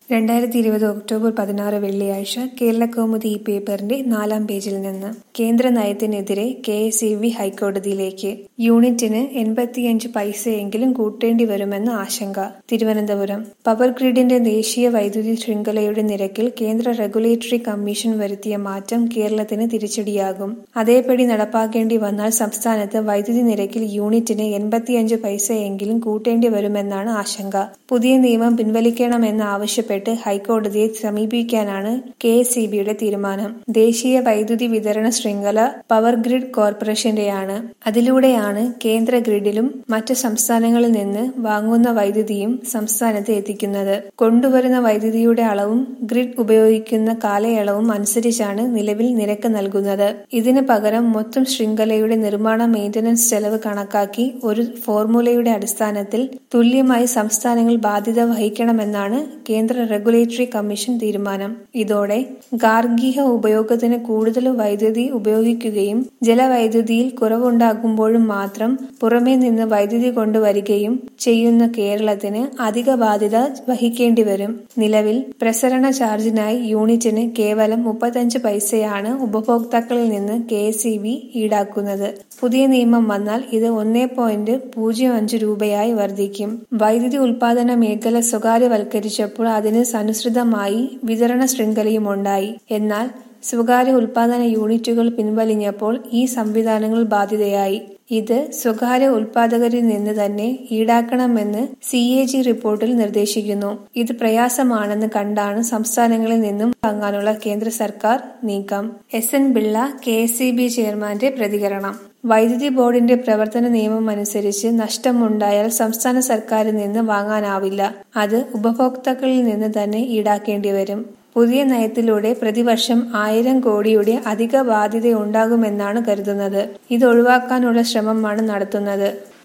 രണ്ടായിരത്തി ഇരുപത് ഒക്ടോബർ പതിനാറ് വെള്ളിയാഴ്ച കേരളകൗമുദി ഈ പേപ്പറിന്റെ നാലാം പേജിൽ നിന്ന് കേന്ദ്ര നയത്തിനെതിരെ കെ എസ് ഇ ബി ഹൈക്കോടതിയിലേക്ക് യൂണിറ്റിന് എൺപത്തിയഞ്ച് പൈസയെങ്കിലും കൂട്ടേണ്ടി വരുമെന്ന് ആശങ്ക തിരുവനന്തപുരം പവർ ഗ്രിഡിന്റെ ദേശീയ വൈദ്യുതി ശൃംഖലയുടെ നിരക്കിൽ കേന്ദ്ര റെഗുലേറ്ററി കമ്മീഷൻ വരുത്തിയ മാറ്റം കേരളത്തിന് തിരിച്ചടിയാകും അതേപടി നടപ്പാക്കേണ്ടി വന്നാൽ സംസ്ഥാനത്ത് വൈദ്യുതി നിരക്കിൽ യൂണിറ്റിന് എൺപത്തിയഞ്ച് പൈസയെങ്കിലും കൂട്ടേണ്ടി വരുമെന്നാണ് ആശങ്ക പുതിയ നിയമം പിൻവലിക്കണമെന്ന് ആവശ്യപ്പെട്ട് ഹൈക്കോടതിയെ സമീപിക്കാനാണ് കെ എസ് ഇ ബിയുടെ തീരുമാനം ദേശീയ വൈദ്യുതി വിതരണ ശൃംഖല പവർ ഗ്രിഡ് കോർപ്പറേഷന്റെയാണ് അതിലൂടെയാണ് കേന്ദ്ര ഗ്രിഡിലും മറ്റ് സംസ്ഥാനങ്ങളിൽ നിന്ന് വാങ്ങുന്ന വൈദ്യുതിയും സംസ്ഥാനത്ത് എത്തിക്കുന്നത് കൊണ്ടുവരുന്ന വൈദ്യുതിയുടെ അളവും ഗ്രിഡ് ഉപയോഗിക്കുന്ന കാലയളവും അനുസരിച്ചാണ് നിലവിൽ നിരക്ക് നൽകുന്നത് ഇതിന് പകരം മൊത്തം ശൃംഖലയുടെ നിർമ്മാണ മെയിന്റനൻസ് ചെലവ് കണക്കാക്കി ഒരു ഫോർമുലയുടെ അടിസ്ഥാനത്തിൽ തുല്യമായി സംസ്ഥാനങ്ങൾ ബാധ്യത വഹിക്കണമെന്നാണ് കേന്ദ്ര റെഗുലേറ്ററി കമ്മീഷൻ തീരുമാനം ഇതോടെ ഗാർഹിക ഉപയോഗത്തിന് കൂടുതൽ വൈദ്യുതി ഉപയോഗിക്കുകയും ജലവൈദ്യുതിയിൽ കുറവുണ്ടാകുമ്പോഴും മാത്രം പുറമേ നിന്ന് വൈദ്യുതി കൊണ്ടുവരികയും ചെയ്യുന്ന കേരളത്തിന് അധിക ബാധ്യത വഹിക്കേണ്ടി വരും നിലവിൽ പ്രസരണ ചാർജിനായി യൂണിറ്റിന് കേവലം മുപ്പത്തഞ്ച് പൈസയാണ് ഉപഭോക്താക്കളിൽ നിന്ന് കെ എസ് ഇ ബി ഈടാക്കുന്നത് പുതിയ നിയമം വന്നാൽ ഇത് ഒന്നേ പോയിന്റ് പൂജ്യം അഞ്ച് രൂപയായി വർദ്ധിക്കും വൈദ്യുതി ഉൽപാദന മേഖല സ്വകാര്യവൽക്കരിച്ചപ്പോൾ അതിന് അനുസൃതമായി വിതരണ ശൃംഖലയുമുണ്ടായി എന്നാൽ സ്വകാര്യ ഉൽപാദന യൂണിറ്റുകൾ പിൻവലിഞ്ഞപ്പോൾ ഈ സംവിധാനങ്ങൾ ബാധ്യതയായി ഇത് സ്വകാര്യ ഉൽപാദകരിൽ നിന്ന് തന്നെ ഈടാക്കണമെന്ന് സി എ ജി റിപ്പോർട്ടിൽ നിർദ്ദേശിക്കുന്നു ഇത് പ്രയാസമാണെന്ന് കണ്ടാണ് സംസ്ഥാനങ്ങളിൽ നിന്നും വാങ്ങാനുള്ള കേന്ദ്ര സർക്കാർ നീക്കം S N Pillai K S C B ചെയർമാന്റെ പ്രതികരണം വൈദ്യുതി ബോർഡിന്റെ പ്രവർത്തന നിയമം അനുസരിച്ച് നഷ്ടമുണ്ടായാൽ സംസ്ഥാന സർക്കാരിൽ നിന്ന് വാങ്ങാനാവില്ല അത് ഉപഭോക്താക്കളിൽ നിന്ന് തന്നെ ഈടാക്കേണ്ടി വരും പുതിയ നയത്തിലൂടെ പ്രതിവർഷം ആയിരം കോടിയുടെ അധിക ബാധ്യതയുണ്ടാകുമെന്നാണ് കരുതുന്നത് ഇത് ഒഴിവാക്കാനുള്ള ശ്രമമാണ് നടത്തുന്നത്